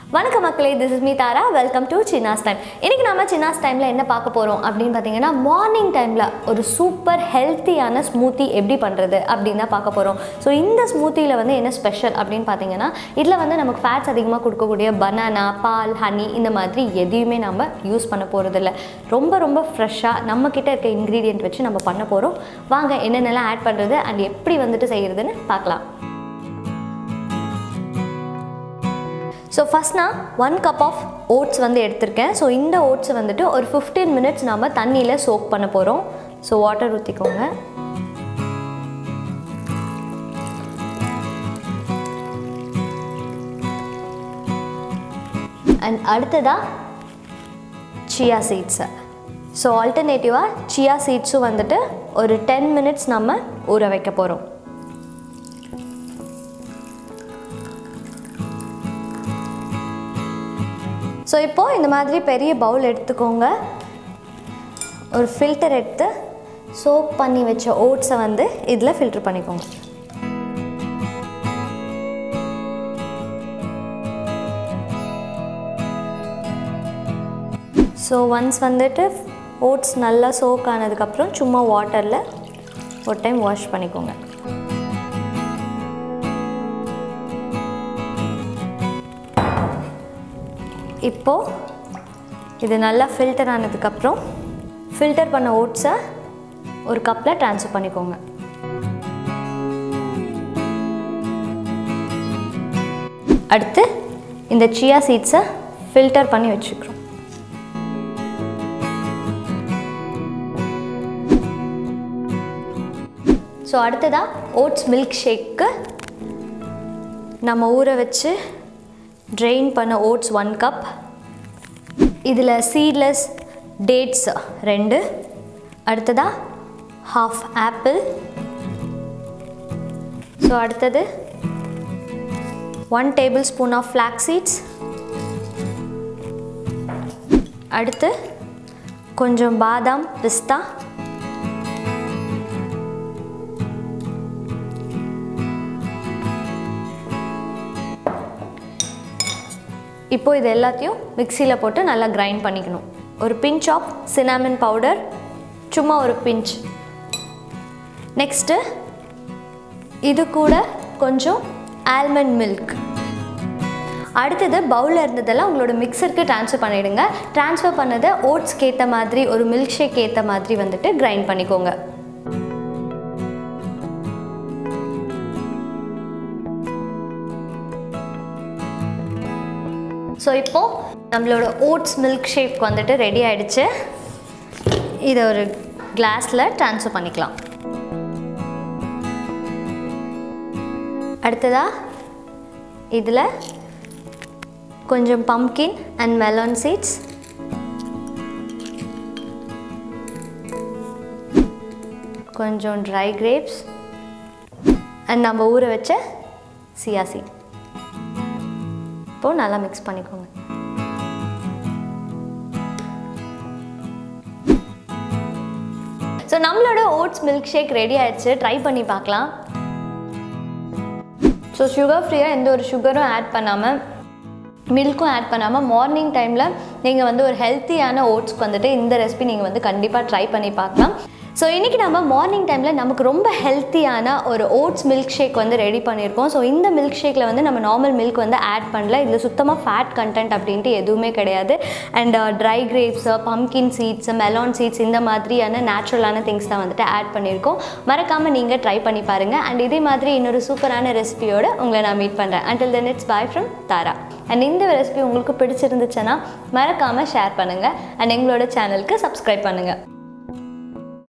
வணக்கம் மக்களே this is me Tara welcome to Chinna's time இன்றைக்கி நம்ம சின்னாஸ் டைமில் என்ன பார்க்க போகிறோம் அப்படின்னு பார்த்தீங்கன்னா மார்னிங் டைமில் ஒரு சூப்பர் ஹெல்த்தியான ஸ்மூத்தி எப்படி பண்ணுறது அப்படின்னு தான் பார்க்க போகிறோம் ஸோ இந்த ஸ்மூத்தியில் வந்து என்ன ஸ்பெஷல் அப்படின்னு பார்த்தீங்கன்னா இதில் வந்து நமக்கு ஃபேட்ஸ் அதிகமாக கொடுக்கக்கூடிய பனானா பால் ஹனி இந்த மாதிரி எதையுமே நம்ம யூஸ் பண்ண போகிறதில்ல ரொம்ப ரொம்ப ஃப்ரெஷ்ஷாக நம்மக்கிட்ட இருக்க இன்க்ரீடியன்ட் வச்சு நம்ம பண்ண போகிறோம் வாங்க என்னென்னலாம் ஆட் பண்ணுறது அண்ட் எப்படி வந்துட்டு செய்கிறதுன்னு பார்க்கலாம் ஸோ ஃபஸ்ட் நான் ஒன் கப் ஆஃப் ஓட்ஸ் வந்து எடுத்திருக்கேன் ஸோ இந்த ஓட்ஸை வந்துட்டு ஒரு ஃபிஃப்டீன் மினிட்ஸ் நம்ம தண்ணியில் சோக் பண்ண போகிறோம் ஸோ வாட்டர் ஊற்றிக்கோங்க அண்ட் அடுத்ததாக சியா சீட்ஸை ஸோ ஆல்டர்னேட்டிவாக சியா சீட்ஸும் வந்துட்டு ஒரு டென் மினிட்ஸ் நம்ம ஊற வைக்க போகிறோம் ஸோ இப்போது இந்த மாதிரி பெரிய பவுல் எடுத்துக்கோங்க ஒரு ஃபில்டர் எடுத்து சோப் பண்ணி வச்ச ஓட்ஸை வந்து இதில் ஃபில்டர் பண்ணிக்கோங்க ஸோ ஒன்ஸ் வந்துட்டு ஓட்ஸ் நல்லா சோக் ஆனதுக்கப்புறம் சும்மா வாட்டரில் ஒரு டைம் வாஷ் பண்ணிக்கோங்க இப்போது இது நல்லா ஃபில்டர் ஆனதுக்கப்புறம் ஃபில்டர் பண்ண ஓட்ஸை ஒரு கப்பில் ட்ரான்ஸ்ஃபர் பண்ணிக்கோங்க அடுத்து இந்த சியா சீட்ஸை ஃபில்டர் பண்ணி வச்சுக்கிறோம் ஸோ அடுத்ததாக ஓட்ஸ் மில்க் ஷேக்கு நம்ம ஊற வச்சு ட்ரெயின் பண்ண ஓட்ஸ் ஒன் கப் இதில் சீட்லெஸ் டேட்ஸ் ரெண்டு அடுத்ததாக ஹாஃப் ஆப்பிள் ஸோ அடுத்தது one tablespoon of flax seeds அடுத்து கொஞ்சம் பாதாம் பிஸ்தா இப்போ இது எல்லாத்தையும் மிக்சியில் போட்டு நல்லா கிரைண்ட் பண்ணிக்கணும் ஒரு பிஞ்ச் ஆஃப் சினாமன் பவுடர் சும்மா ஒரு பிஞ்ச் நெக்ஸ்ட்டு இது கூட கொஞ்சம் ஆல்மண்ட் மில்க் அடுத்தது பவுலில் இருந்ததெல்லாம் உங்களோட மிக்சருக்கு ட்ரான்ஸ்ஃபர் பண்ணிவிடுங்க ட்ரான்ஸ்ஃபர் பண்ணதை ஓட்ஸ்க்கு ஏற்ற மாதிரி ஒரு மில்க் ஷேக் ஏற்ற மாதிரி வந்துட்டு கிரைண்ட் பண்ணிக்கோங்க ஸோ இப்போது நம்மளோட ஓட்ஸ் மில்க் ஷேக் வந்துட்டு ரெடி ஆகிடுச்சு இதை ஒரு கிளாஸில் ட்ரான்ஸ்ஃபர் பண்ணிக்கலாம் அடுத்ததாக இதில் கொஞ்சம் பம்கின் அண்ட் மெலன் சீட்ஸ் கொஞ்சம் ட்ரை கிரேப்ஸ் அண்ட் நம்ம ஊற வச்ச சியா சீட் இப்போது நல்லா மிக்ஸ் பண்ணிக்கோங்க ஸோ நம்மளோட ஓட்ஸ் மில்க் ஷேக் ரெடி ஆயிடுச்சு ட்ரை பண்ணி பார்க்கலாம் ஸோ சுகர் ஃப்ரீயாக எந்த ஒரு சுகரும் ஆட் பண்ணாமல் மில்க்கும் ஆட் பண்ணாமல் மார்னிங் டைமில் நீங்கள் வந்து ஒரு ஹெல்த்தியான ஓட்ஸ்க்கு வந்துட்டு இந்த ரெசிபி நீங்கள் வந்து கண்டிப்பாக ட்ரை பண்ணி பார்க்கலாம் ஸோ இன்றைக்கி நம்ம மார்னிங் டைமில் நமக்கு ரொம்ப ஹெல்த்தியான ஒரு ஓட்ஸ் மில்க் ஷேக் வந்து ரெடி பண்ணியிருக்கோம் ஸோ இந்த மில்க் ஷேக்கில் வந்து நம்ம நார்மல் மில்க் வந்து ஆட் பண்ணல இதில் சுத்தமாக ஃபேட் கண்டென்ட் அப்படின்ட்டு எதுவுமே கிடையாது and dry grapes pumpkin seeds melon seeds இந்த மாதிரியான நேச்சுரலான திங்ஸ் தான் வந்துட்டு ஆட் பண்ணியிருக்கோம் மறக்காமல் நீங்கள் ட்ரை பண்ணி பாருங்கள் அண்ட் இதே மாதிரி இன்னொரு சூப்பரான ரெசிபியோடு உங்களை நான் மீட் பண்ணுறேன் until then it's bye from Tara and இந்த ரெசிபி உங்களுக்கு பிடிச்சிருந்துச்சுன்னா மறக்காமல் ஷேர் பண்ணுங்கள் அண்ட் எங்களோட சேனலுக்கு சப்ஸ்கிரைப் பண்ணுங்கள்